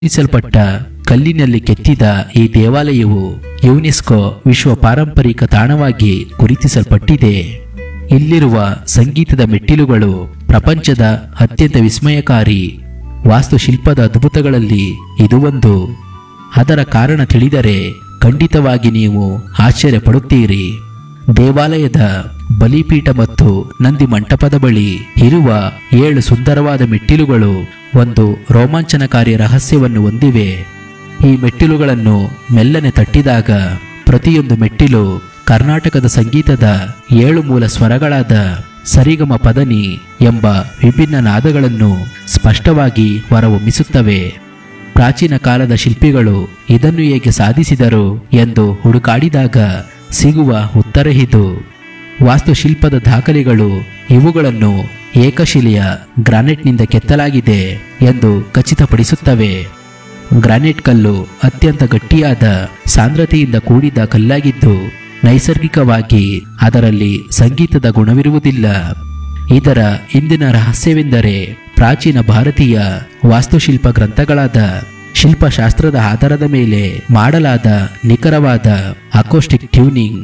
ನಿರ್ಮಿಸಲ್ಪಟ್ಟ ಕಲ್ಲಿನಲ್ಲಿ ಕೆತ್ತಿದ ಈ ದೇವಾಲಯವು ಯುನೆಸ್ಕೋ ವಿಶ್ವ ಪಾರಂಪರಿಕ ತಾಣವಾಗಿ ಗುರುತಿಸಲ್ಪಟ್ಟಿದೆ ಇಲ್ಲಿರುವ ಸಂಗೀತದ ಮೆಟ್ಟಿಲುಗಳು ಪ್ರಪಂಚದ ಅತ್ಯಂತ ವಿಸ್ಮಯಕಾರಿ ವಾಸ್ತುಶಿಲ್ಪದ ಅದ್ಭುತಗಳಲ್ಲಿ ಇದು ಒಂದು ಅದರ ಕಾರಣ ತಿಳಿದರೆ ಖಂಡಿತವಾಗಿ ನೀವು ಆಶ್ಚರ್ಯ ಪಡುತ್ತೀರಿ ದೇವಾಲಯದ ಬಲಿಪೀಠ ಮತ್ತು ನಂದಿ ಮಂಟಪದ ಬಳಿ ಇರುವ ಏಳು ಸುಂದರವಾದ ಮೆಟ್ಟಿಲುಗಳು ಒಂದು ರೋಮಾಂಚನಕಾರಿ ರಹಸ್ಯವನ್ನು ಹೊಂದಿವೆ ಈ ಮೆಟ್ಟಿಲುಗಳನ್ನು ಮೆಲ್ಲನೆ ತಟ್ಟಿದಾಗ ಪ್ರತಿಯೊಂದು ಮೆಟ್ಟಿಲು ಕರ್ನಾಟಕದ ಸಂಗೀತದ ಏಳು ಮೂಲ ಸ್ವರಗಳಾದ ಸರಿಗಮ ಪದನಿ ಎಂಬ ವಿಭಿನ್ನ ನಾದಗಳನ್ನು ಸ್ಪಷ್ಟವಾಗಿ ಹೊರಹೊಮ್ಮಿಸುತ್ತವೆ ಪ್ರಾಚೀನ ಕಾಲದ ಶಿಲ್ಪಿಗಳು ಇದನ್ನು ಹೇಗೆ ಸಾಧಿಸಿದರು ಎಂದು ಹುಡುಕಾಡಿದಾಗ ಸಿಗುವ ಉತ್ತರ ಇದು ವಾಸ್ತುಶಿಲ್ಪದ ದಾಖಲೆಗಳು ಇವುಗಳನ್ನು ಏಕಶಿಲೆಯ ಗ್ರಾನೈಟ್ನಿಂದ ಕೆತ್ತಲಾಗಿದೆ ಎಂದು ಖಚಿತಪಡಿಸುತ್ತವೆ ಗ್ರಾನೈಟ್ ಕಲ್ಲು ಅತ್ಯಂತ ಗಟ್ಟಿಯಾದ ಸಾಂದ್ರತೆಯಿಂದ ಕೂಡಿದ ಕಲ್ಲಾಗಿದ್ದು ನೈಸರ್ಗಿಕವಾಗಿ ಅದರಲ್ಲಿ ಸಂಗೀತದ ಗುಣವಿರುವುದಿಲ್ಲ ಇದರ ಹಿಂದಿನ ರಹಸ್ಯವೆಂದರೆ ಪ್ರಾಚೀನ ಭಾರತೀಯ ವಾಸ್ತುಶಿಲ್ಪ ಗ್ರಂಥಗಳಾದ ಶಿಲ್ಪಶಾಸ್ತ್ರದ ಆಧಾರದ ಮೇಲೆ ಮಾಡಲಾದ ನಿಖರವಾದ ಅಕೋಸ್ಟಿಕ್ ಟ್ಯೂನಿಂಗ್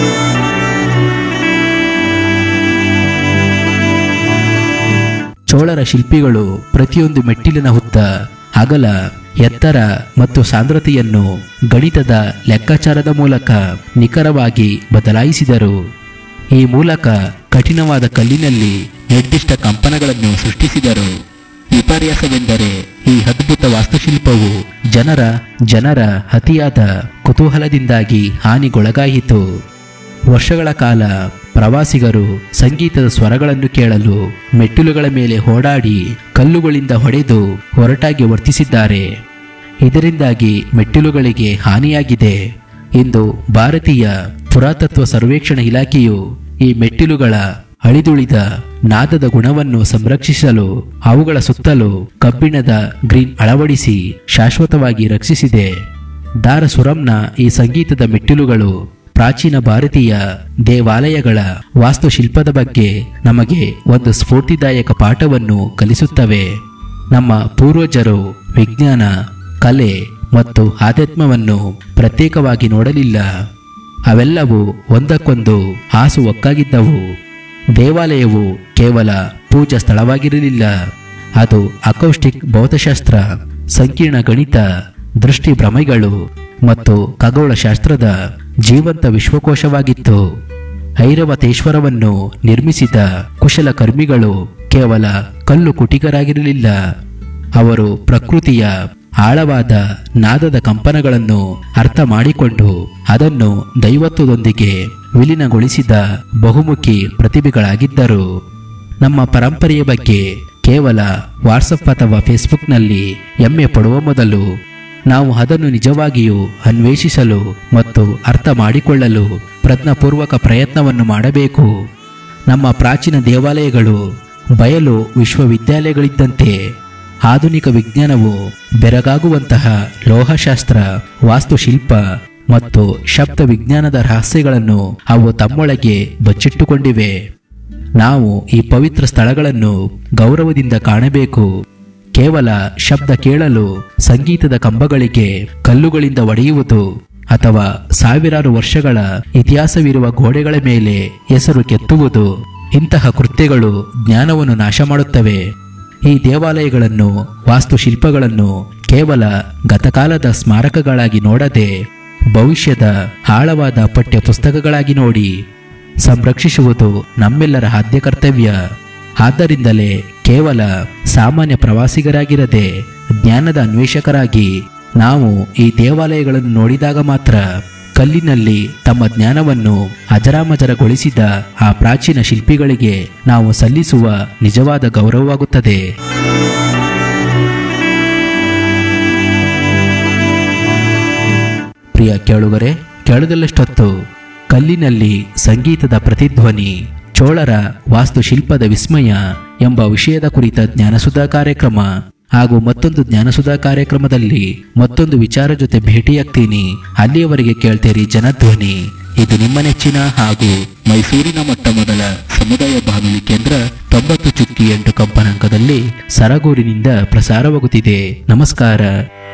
ಚೋಳರ ಶಿಲ್ಪಿಗಳು ಪ್ರತಿಯೊಂದು ಮೆಟ್ಟಿಲಿನ ಉದ್ದ ಅಗಲ ಎತ್ತರ ಮತ್ತು ಸಾಂದ್ರತೆಯನ್ನು ಗಣಿತದ ಲೆಕ್ಕಾಚಾರದ ಮೂಲಕ ನಿಖರವಾಗಿ ಬದಲಾಯಿಸಿದರು ಈ ಮೂಲಕ ಕಠಿಣವಾದ ಕಲ್ಲಿನಲ್ಲಿ ನಿರ್ದಿಷ್ಟ ಕಂಪನಗಳನ್ನು ಸೃಷ್ಟಿಸಿದರು ವಿಪರ್ಯಾಸವೆಂದರೆ ಈ ಅದ್ಭುತ ವಾಸ್ತುಶಿಲ್ಪವು ಜನರ ಜನರ ಅತಿಯಾದ ಕುತೂಹಲದಿಂದಾಗಿ ಹಾನಿಗೊಳಗಾಯಿತು ವರ್ಷಗಳ ಕಾಲ ಪ್ರವಾಸಿಗರು ಸಂಗೀತದ ಸ್ವರಗಳನ್ನು ಕೇಳಲು ಮೆಟ್ಟಿಲುಗಳ ಮೇಲೆ ಓಡಾಡಿ ಕಲ್ಲುಗಳಿಂದ ಹೊಡೆದು ಹೊರಟಾಗಿ ವರ್ತಿಸಿದ್ದಾರೆ ಇದರಿಂದಾಗಿ ಮೆಟ್ಟಿಲುಗಳಿಗೆ ಹಾನಿಯಾಗಿದೆ ಇಂದು ಭಾರತೀಯ ಪುರಾತತ್ವ ಸರ್ವೇಕ್ಷಣಾ ಇಲಾಖೆಯು ಈ ಮೆಟ್ಟಿಲುಗಳ ಅಳಿದುಳಿದ ನಾದದ ಗುಣವನ್ನು ಸಂರಕ್ಷಿಸಲು ಅವುಗಳ ಸುತ್ತಲೂ ಕಬ್ಬಿಣದ ಗ್ರೀನ್ ಅಳವಡಿಸಿ ಶಾಶ್ವತವಾಗಿ ರಕ್ಷಿಸಿದೆ ದಾರಸುರಂನ ಈ ಸಂಗೀತದ ಮೆಟ್ಟಿಲುಗಳು ಪ್ರಾಚೀನ ಭಾರತೀಯ ದೇವಾಲಯಗಳ ವಾಸ್ತುಶಿಲ್ಪದ ಬಗ್ಗೆ ನಮಗೆ ಒಂದು ಸ್ಫೂರ್ತಿದಾಯಕ ಪಾಠವನ್ನು ಕಲಿಸುತ್ತವೆ ನಮ್ಮ ಪೂರ್ವಜರು ವಿಜ್ಞಾನ ಕಲೆ ಮತ್ತು ಆಧ್ಯಾತ್ಮವನ್ನು ಪ್ರತ್ಯೇಕವಾಗಿ ನೋಡಲಿಲ್ಲ ಅವೆಲ್ಲವೂ ಒಂದಕ್ಕೊಂದು ಹಾಸು ಒಕ್ಕಾಗಿದ್ದವು ದೇವಾಲಯವು ಕೇವಲ ಪೂಜಾ ಸ್ಥಳವಾಗಿರಲಿಲ್ಲ ಅದು ಅಕೌಸ್ಟಿಕ್ ಭೌತಶಾಸ್ತ್ರ ಸಂಕೀರ್ಣ ಗಣಿತ ದೃಷ್ಟಿ ಭ್ರಮೆಗಳು ಮತ್ತು ಖಗೋಳಶಾಸ್ತ್ರದ ಜೀವಂತ ವಿಶ್ವಕೋಶವಾಗಿತ್ತು ಐರವತೇಶ್ವರವನ್ನು ನಿರ್ಮಿಸಿದ ಕುಶಲಕರ್ಮಿಗಳು ಕೇವಲ ಕಲ್ಲು ಕುಟಿಗರಾಗಿರಲಿಲ್ಲ ಅವರು ಪ್ರಕೃತಿಯ ಆಳವಾದ ನಾದದ ಕಂಪನಗಳನ್ನು ಅರ್ಥ ಮಾಡಿಕೊಂಡು ಅದನ್ನು ದೈವತ್ವದೊಂದಿಗೆ ವಿಲೀನಗೊಳಿಸಿದ ಬಹುಮುಖಿ ಪ್ರತಿಭೆಗಳಾಗಿದ್ದರು ನಮ್ಮ ಪರಂಪರೆಯ ಬಗ್ಗೆ ಕೇವಲ ವಾಟ್ಸಪ್ ಅಥವಾ ಫೇಸ್ಬುಕ್ನಲ್ಲಿ ಹೆಮ್ಮೆ ಪಡುವ ಮೊದಲು ನಾವು ಅದನ್ನು ನಿಜವಾಗಿಯೂ ಅನ್ವೇಷಿಸಲು ಮತ್ತು ಅರ್ಥ ಮಾಡಿಕೊಳ್ಳಲು ಪ್ರಜ್ಞಾಪೂರ್ವಕ ಪ್ರಯತ್ನವನ್ನು ಮಾಡಬೇಕು ನಮ್ಮ ಪ್ರಾಚೀನ ದೇವಾಲಯಗಳು ಬಯಲು ವಿಶ್ವವಿದ್ಯಾಲಯಗಳಿದ್ದಂತೆ ಆಧುನಿಕ ವಿಜ್ಞಾನವು ಬೆರಗಾಗುವಂತಹ ಲೋಹಶಾಸ್ತ್ರ ವಾಸ್ತುಶಿಲ್ಪ ಮತ್ತು ಶಬ್ದ ವಿಜ್ಞಾನದ ರಹಸ್ಯಗಳನ್ನು ಅವು ತಮ್ಮೊಳಗೆ ಬಚ್ಚಿಟ್ಟುಕೊಂಡಿವೆ ನಾವು ಈ ಪವಿತ್ರ ಸ್ಥಳಗಳನ್ನು ಗೌರವದಿಂದ ಕಾಣಬೇಕು ಕೇವಲ ಶಬ್ದ ಕೇಳಲು ಸಂಗೀತದ ಕಂಬಗಳಿಗೆ ಕಲ್ಲುಗಳಿಂದ ಒಡೆಯುವುದು ಅಥವಾ ಸಾವಿರಾರು ವರ್ಷಗಳ ಇತಿಹಾಸವಿರುವ ಗೋಡೆಗಳ ಮೇಲೆ ಹೆಸರು ಕೆತ್ತುವುದು ಇಂತಹ ಕೃತ್ಯಗಳು ಜ್ಞಾನವನ್ನು ನಾಶ ಮಾಡುತ್ತವೆ ಈ ದೇವಾಲಯಗಳನ್ನು ವಾಸ್ತುಶಿಲ್ಪಗಳನ್ನು ಕೇವಲ ಗತಕಾಲದ ಸ್ಮಾರಕಗಳಾಗಿ ನೋಡದೆ ಭವಿಷ್ಯದ ಆಳವಾದ ಪಠ್ಯ ಪುಸ್ತಕಗಳಾಗಿ ನೋಡಿ ಸಂರಕ್ಷಿಸುವುದು ನಮ್ಮೆಲ್ಲರ ಆದ್ಯ ಕರ್ತವ್ಯ ಆದ್ದರಿಂದಲೇ ಕೇವಲ ಸಾಮಾನ್ಯ ಪ್ರವಾಸಿಗರಾಗಿರದೆ ಜ್ಞಾನದ ಅನ್ವೇಷಕರಾಗಿ ನಾವು ಈ ದೇವಾಲಯಗಳನ್ನು ನೋಡಿದಾಗ ಮಾತ್ರ ಕಲ್ಲಿನಲ್ಲಿ ತಮ್ಮ ಜ್ಞಾನವನ್ನು ಅಜರಾಮಜರಗೊಳಿಸಿದ ಆ ಪ್ರಾಚೀನ ಶಿಲ್ಪಿಗಳಿಗೆ ನಾವು ಸಲ್ಲಿಸುವ ನಿಜವಾದ ಗೌರವವಾಗುತ್ತದೆ ಪ್ರಿಯ ಕೇಳುಗರೆ ಕೇಳುಗಲ್ಲಷ್ಟೊತ್ತು ಕಲ್ಲಿನಲ್ಲಿ ಸಂಗೀತದ ಪ್ರತಿಧ್ವನಿ ಚೋಳರ ವಾಸ್ತುಶಿಲ್ಪದ ವಿಸ್ಮಯ ಎಂಬ ವಿಷಯದ ಕುರಿತ ಜ್ಞಾನಸುಧಾ ಕಾರ್ಯಕ್ರಮ ಹಾಗೂ ಮತ್ತೊಂದು ಜ್ಞಾನಸುಧಾ ಕಾರ್ಯಕ್ರಮದಲ್ಲಿ ಮತ್ತೊಂದು ವಿಚಾರ ಜೊತೆ ಭೇಟಿಯಾಗ್ತೀನಿ ಅಲ್ಲಿಯವರೆಗೆ ಕೇಳ್ತೀರಿ ಜನಧ್ವನಿ ಇದು ನಿಮ್ಮ ನೆಚ್ಚಿನ ಹಾಗೂ ಮೈಸೂರಿನ ಮೊಟ್ಟ ಮೊದಲ ಸಮುದಾಯ ಬಾನುಲಿ ಕೇಂದ್ರ ತೊಂಬತ್ತು ಚುಕ್ಕಿ ಎಂಟು ಕಂಪನಾಂಕದಲ್ಲಿ ಸರಗೂರಿನಿಂದ ಪ್ರಸಾರವಾಗುತ್ತಿದೆ ನಮಸ್ಕಾರ